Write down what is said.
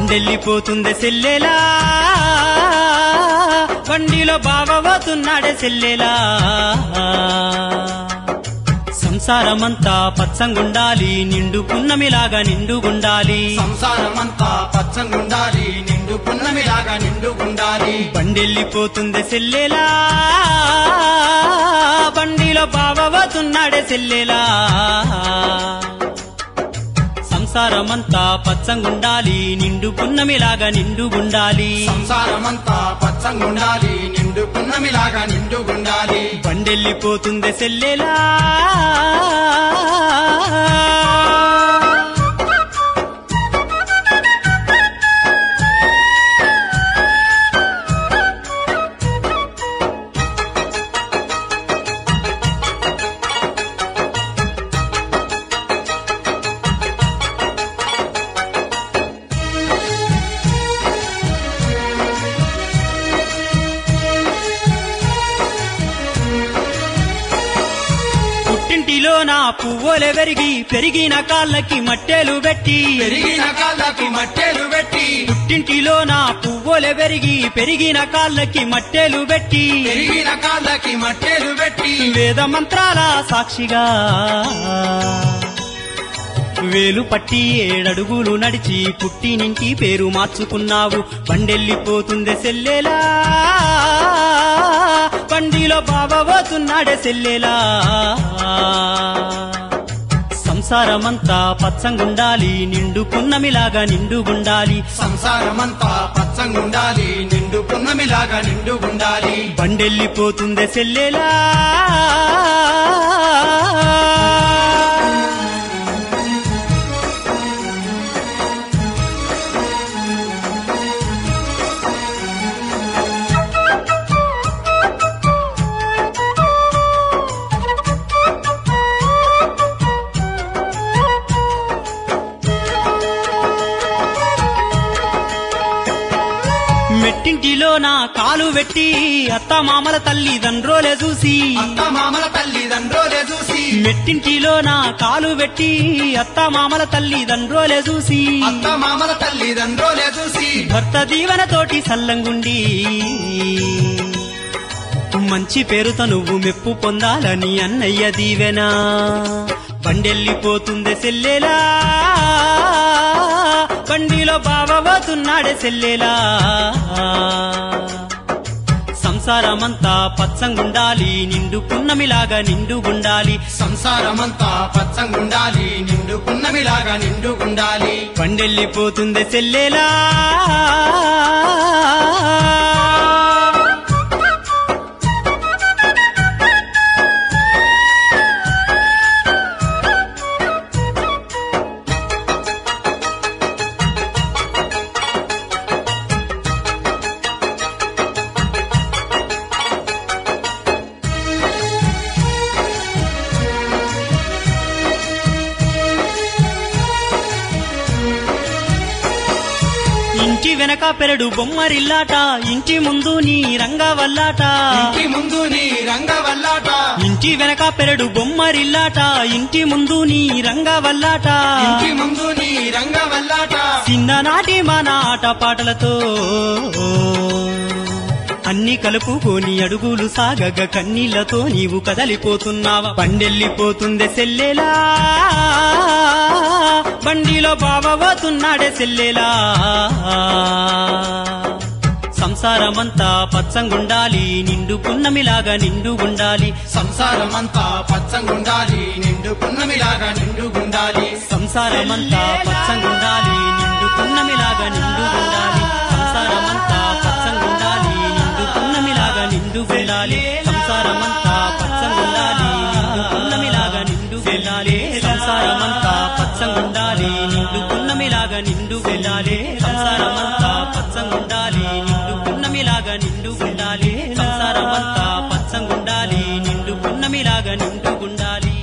బండెళ్ళిపోతుంది సెల్లెలా బండిలో బావబోతున్నాడే సెల్లెలా సంసారమంతా పచ్చంగుండాలి నిండు పున్నమిలాగా నిండుగుండాలి సంసారమంతా పచ్చంగుండాలి నిండు పున్నమిలాగా నిండుగుండాలి బండెళ్ళిపోతుంది సెల్లెలా బండిలో బావబోతున్నాడే సెల్లెలా సంసారమంతా పచ్చంగుండాలి నిండు పున్నమిలాగా నిండుగుండాలి సంసారమంతా పచ్చంగుండాలి నిండు పున్నమిలాగా నిండుగుండాలి బండెళ్ళిపోతుంది సెల్లెలా పుట్టింటిలో నా పువ్వులే పెరిగి పెరిగిన కాళ్ళకి మట్టెలు పెట్టి పెరిగిన కాళ్ళకి మట్టెలు పెట్టి పుట్టింటిలో నా పువ్వులే పెరిగి పెరిగిన కాళ్ళకి మట్టెలు పెట్టి పెరిగిన కాళ్ళకి మట్టెలు పెట్టి వేద మంత్రాల సాక్షిగా వేలు పట్టి ఏడడుగులు నడిచి పుట్టినింటి పేరు మార్చుకున్నావు బండెళ్ళిపోతుందే సెల్లెలా బండిలో బాబోతున్నాడే సెల్లెలా సంసారమంతా పచ్చంగుండాలి నిండు పున్నమిలాగా నిండుగుండాలి సంసారమంతా పచ్చంగుండాలి నిండు పున్నమిలాగా నిండుగుండాలి బండెళ్ళిపోతుందే సెల్లెలా మెట్టింటిలో నా కాలు పెట్టి అత్త మామల తల్లిదండ్రులే చూసి అత్త మామల తల్లిదండ్రులే చూసి మెట్టింటిలో నా కాలు పెట్టి అత్త మామల తల్లిదండ్రులే చూసి అత్త మామల తల్లిదండ్రులే చూసి భర్త దీవెనతోటి సల్లంగుండి మంచి పేరుతో నువ్వు మెప్పు పొందాలని అన్నయ్య దీవెనా బండెళ్ళిపోతుంది సెల్లెలా బండిలో బాబోతున్నాడే సెల్లెలా సంసారమంతా పచ్చంగుండాలి నిండు పున్నమిలాగా నిండుగుండాలి సంసారమంతా పచ్చంగుండాలి నిండు పున్నమిలాగా నిండుగుండాలి బండెళ్ళిపోతుంది సెల్లెలా ఇంటి వెనక పెరడు బొమ్మరిల్లాట ఇంటి ముందు నీ రంగవల్లాట ఇంటి ముందు నీ రంగవల్లాట ఇంటి వెనక పెరడు బొమ్మరిల్లాట ఇంటి ముందు నీ రంగవల్లాట ఇంటి ముందు నీ రంగవల్లాట చిన్ననాటి మన ఆట పాటలతో అన్ని కలుపుకొని అడుగులు సాగగ కన్నీళ్లతో నీవు కదలిపోతున్నావా బండెళ్ళిపోతుందే సెల్లెలా బండిలో బాబోతున్నాడే సెల్లెలా సంసారమంతా పచ్చంగుండాలి నిండు పున్నమిలాగా నిండుగుండాలి సంసారమంతా పచ్చంగుండాలి నిండు పున్నమిలాగా నిండుగుండాలి సంసారమంతా పచ్చంగుండాలి నిండు పున్నమిలాగా నిండుగుండాలి సంసారమంతా పచ్చంగుండాలి నిండు పున్నమిలాగా నిండుగుండాలి సంసారమంతా పచ్చంగుండాలి నిండు పున్నమిలాగా నిండుగుండాలి సంసారమంతా పచ్చంగుండాలి నిండు పున్నమిలాగా నిండుగుండాలి సంసారమంతా పచ్చంగుండాలి నిండు పున్నమిలాగా నిండుగుండాలి సంసారమంతా పచ్చంగుండాలి నిండు పున్నమిలాగా నిండుగుండాలి